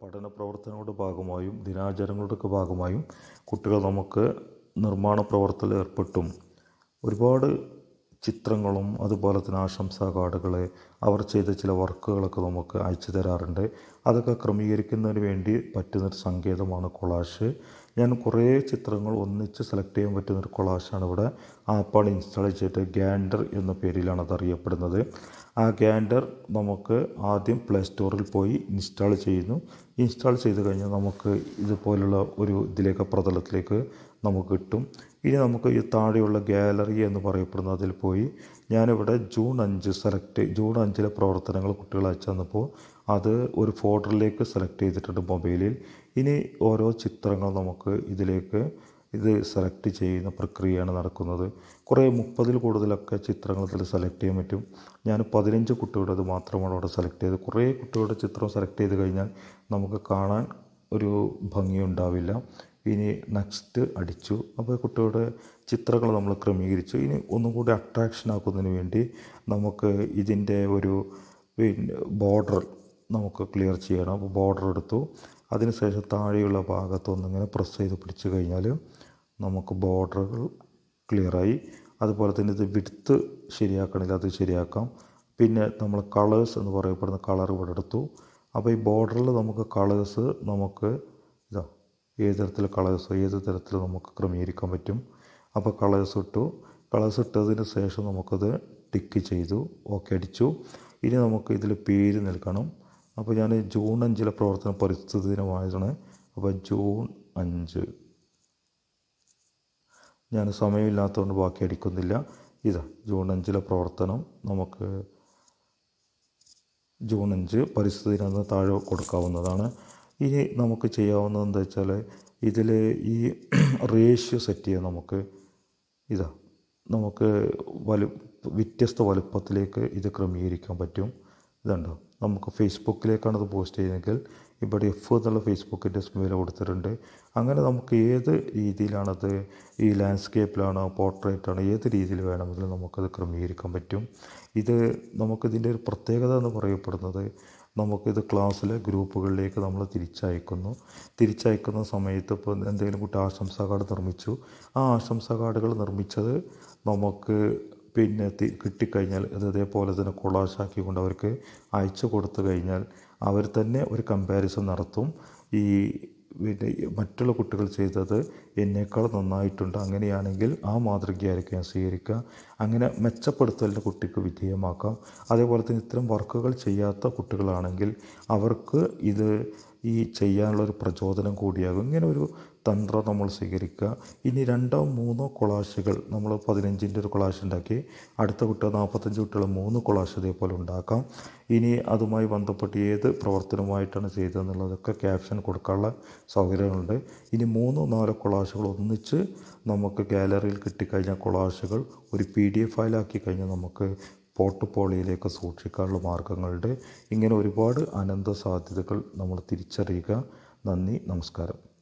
പഠന പ്രവർത്തനങ്ങളുടെ ഭാഗമായും ദിനാചരണങ്ങളുടെയൊക്കെ ഭാഗമായും കുട്ടികൾ നമുക്ക് നിർമ്മാണ പ്രവർത്തനത്തിൽ ഏർപ്പെട്ടും ഒരുപാട് ചിത്രങ്ങളും അതുപോലെ തന്നെ ആശംസാ കാർഡുകൾ അവർ ചെയ്ത ചില വർക്കുകളൊക്കെ നമുക്ക് അയച്ചു തരാറുണ്ട് അതൊക്കെ ക്രമീകരിക്കുന്നതിന് വേണ്ടി പറ്റുന്നൊരു സങ്കേതമാണ് കൊളാഷ് ഞാൻ കുറേ ചിത്രങ്ങൾ ഒന്നിച്ച് സെലക്ട് ചെയ്യാൻ പറ്റുന്നൊരു കൊളാഷാണ് ഇവിടെ ആപ്പാണ് ഇൻസ്റ്റാൾ ചെയ്തിട്ട് ഗ്യാൻഡർ എന്ന പേരിലാണ് അത് അറിയപ്പെടുന്നത് ആ ഗ്യാൻഡർ നമുക്ക് ആദ്യം പ്ലേ സ്റ്റോറിൽ പോയി ഇൻസ്റ്റാൾ ചെയ്യുന്നു ഇൻസ്റ്റാൾ ചെയ്ത് കഴിഞ്ഞാൽ നമുക്ക് ഇതുപോലുള്ള ഒരു ഇതിലേക്ക് പ്രതലത്തിലേക്ക് നമുക്ക് കിട്ടും ഇനി നമുക്ക് ഈ താഴെയുള്ള ഗാലറി എന്ന് പറയപ്പെടുന്ന അതിൽ പോയി ഞാനിവിടെ ജൂൺ അഞ്ച് സെലക്ട് ജൂൺ അഞ്ചിലെ പ്രവർത്തനങ്ങൾ കുട്ടികൾ അയച്ചു തന്നപ്പോൾ അത് ഒരു ഫോൾഡറിലേക്ക് സെലക്ട് ചെയ്തിട്ടുണ്ട് മൊബൈലിൽ ഇനി ഓരോ ചിത്രങ്ങൾ നമുക്ക് ഇതിലേക്ക് ഇത് സെലക്ട് ചെയ്യുന്ന പ്രക്രിയയാണ് നടക്കുന്നത് കുറേ മുപ്പതിൽ കൂടുതലൊക്കെ ചിത്രങ്ങൾ ഇതിൽ സെലക്ട് ചെയ്യാൻ പറ്റും ഞാൻ പതിനഞ്ച് കുട്ടികളുടേത് മാത്രമാണ് അവിടെ സെലക്ട് ചെയ്ത് കുറേ കുട്ടികളുടെ ചിത്രം സെലക്ട് ചെയ്ത് കഴിഞ്ഞാൽ നമുക്ക് കാണാൻ ഒരു ഭംഗിയുണ്ടാവില്ല ഇനി നെക്സ്റ്റ് അടിച്ചു അപ്പോൾ കുട്ടികളുടെ ചിത്രങ്ങൾ നമ്മൾ ക്രമീകരിച്ചു ഇനി ഒന്നും കൂടി അട്രാക്ഷൻ ആക്കുന്നതിന് വേണ്ടി നമുക്ക് ഇതിൻ്റെ ഒരു പിന്നെ ബോർഡർ നമുക്ക് ക്ലിയർ ചെയ്യണം അപ്പോൾ ബോർഡർ എടുത്തു അതിനുശേഷം താഴെയുള്ള ഭാഗത്തൊന്നിങ്ങനെ പ്രസ് ചെയ്ത് പിടിച്ചു കഴിഞ്ഞാൽ നമുക്ക് ബോർഡറുകൾ ക്ലിയറായി അതുപോലെ തന്നെ ഇത് വിടുത്ത് ശരിയാക്കണമെങ്കിൽ അത് ശരിയാക്കാം പിന്നെ നമ്മൾ കളേഴ്സ് എന്ന് പറയപ്പെടുന്ന കളർ ഇവിടെ എടുത്തു അപ്പോൾ ഈ ബോർഡറിൽ നമുക്ക് കളേഴ്സ് നമുക്ക് ഇതാ ഏത് തരത്തിലെ കളേഴ്സ് ഏത് തരത്തിൽ നമുക്ക് ക്രമീകരിക്കാൻ പറ്റും അപ്പോൾ കളേഴ്സ് ഇട്ടു കളേഴ്സ് ഇട്ടതിന് ശേഷം നമുക്കത് ടിക്ക് ചെയ്തു ഓക്കെ അടിച്ചു ഇനി നമുക്ക് ഇതിൽ പേര് നൽകണം അപ്പോൾ ഞാൻ ജൂൺ അഞ്ചിലെ പ്രവർത്തനം പരിസ്ഥിതി ദിനമായതാണ് അപ്പോൾ ജൂൺ അഞ്ച് ഞാൻ സമയമില്ലാത്തതുകൊണ്ട് ബാക്കി അടിക്കുന്നില്ല ഇതാ ജൂൺ അഞ്ചിലെ പ്രവർത്തനം നമുക്ക് ജൂൺ അഞ്ച് പരിസ്ഥിതി ദിനം എന്ന് താഴെ കൊടുക്കാവുന്നതാണ് ഇനി നമുക്ക് ചെയ്യാവുന്നത് എന്താ വെച്ചാൽ ഇതിൽ ഈ റേഷ്യോ സെറ്റ് ചെയ്യാം നമുക്ക് ഇതാ നമുക്ക് വലു വ്യത്യസ്ത വലുപ്പത്തിലേക്ക് ഇത് ക്രമീകരിക്കാൻ പറ്റും ഇതുണ്ടോ നമുക്ക് ഫേസ്ബുക്കിലേക്കാണ് ഇത് പോസ്റ്റ് ചെയ്യുന്നതെങ്കിൽ ഇവിടെ എഫ് എന്നുള്ള ഫേസ്ബുക്കിൻ്റെ വില കൊടുത്തിട്ടുണ്ട് അങ്ങനെ നമുക്ക് ഏത് രീതിയിലാണത് ഈ ലാൻഡ്സ്കേപ്പിലാണോ പോർട്രേറ്റാണോ ഏത് രീതിയിൽ വേണമെങ്കിലും നമുക്കത് ക്രമീകരിക്കാൻ പറ്റും ഇത് നമുക്കിതിൻ്റെ ഒരു പ്രത്യേകത എന്ന് പറയപ്പെടുന്നത് നമുക്കിത് ക്ലാസ്സിലെ ഗ്രൂപ്പുകളിലേക്ക് നമ്മൾ തിരിച്ചയക്കുന്നു തിരിച്ചയക്കുന്ന സമയത്ത് ഇപ്പോൾ എന്തെങ്കിലും കുട്ടി ആശംസാ കാർഡ് നിർമ്മിച്ചു ആ ആശംസാ കാർഡുകൾ നിർമ്മിച്ചത് നമുക്ക് പിന്നെ കിട്ടിക്കഴിഞ്ഞാൽ അത് ഇതേപോലെ തന്നെ കൊളാഷാക്കിക്കൊണ്ട് അവർക്ക് അയച്ചു കൊടുത്തു കഴിഞ്ഞാൽ അവർ തന്നെ ഒരു കമ്പാരിസൺ നടത്തും ഈ പിന്നെ മറ്റുള്ള കുട്ടികൾ ചെയ്തത് എന്നേക്കാൾ നന്നായിട്ടുണ്ട് അങ്ങനെയാണെങ്കിൽ ആ മാതൃകയായിരിക്കും ഞാൻ സ്വീകരിക്കുക അങ്ങനെ മെച്ചപ്പെടുത്തലിന് കുട്ടിക്ക് വിധേയമാക്കാം അതേപോലെ തന്നെ ഇത്തരം വർക്കുകൾ ചെയ്യാത്ത കുട്ടികളാണെങ്കിൽ അവർക്ക് ഇത് ഈ ചെയ്യാനുള്ള ഒരു പ്രചോദനം കൂടിയാകും ഇങ്ങനെ ഒരു തന്ത്രം നമ്മൾ സ്വീകരിക്കുക ഇനി രണ്ടോ മൂന്നോ കൊളാഷുകൾ നമ്മൾ പതിനഞ്ചിൻ്റെ ഒരു കൊളാഷ് ഉണ്ടാക്കി അടുത്ത കുട്ടികൾ നാൽപ്പത്തഞ്ച് കുട്ടികൾ മൂന്ന് കൊളാഷ് ഇതേപോലെ ഉണ്ടാക്കാം ഇനി അതുമായി ബന്ധപ്പെട്ട് ഏത് പ്രവർത്തനമായിട്ടാണ് ചെയ്തതെന്നുള്ളതൊക്കെ ക്യാപ്ഷൻ കൊടുക്കാനുള്ള സൗകര്യങ്ങളുണ്ട് ഇനി മൂന്നോ നാലോ കൊളാഷുകൾ ഒന്നിച്ച് നമുക്ക് ഗാലറിയിൽ കിട്ടിക്കഴിഞ്ഞാൽ കൊളാഷുകൾ ഒരു പി ഡി എഫ് ഫയലാക്കി കഴിഞ്ഞാൽ നമുക്ക് പോർട്ട്ഫോളിയോയിലേക്ക് സൂക്ഷിക്കാനുള്ള മാർഗങ്ങളുണ്ട് ഇങ്ങനെ ഒരുപാട് അനന്ത സാധ്യതകൾ നമ്മൾ തിരിച്ചറിയുക നന്ദി നമസ്കാരം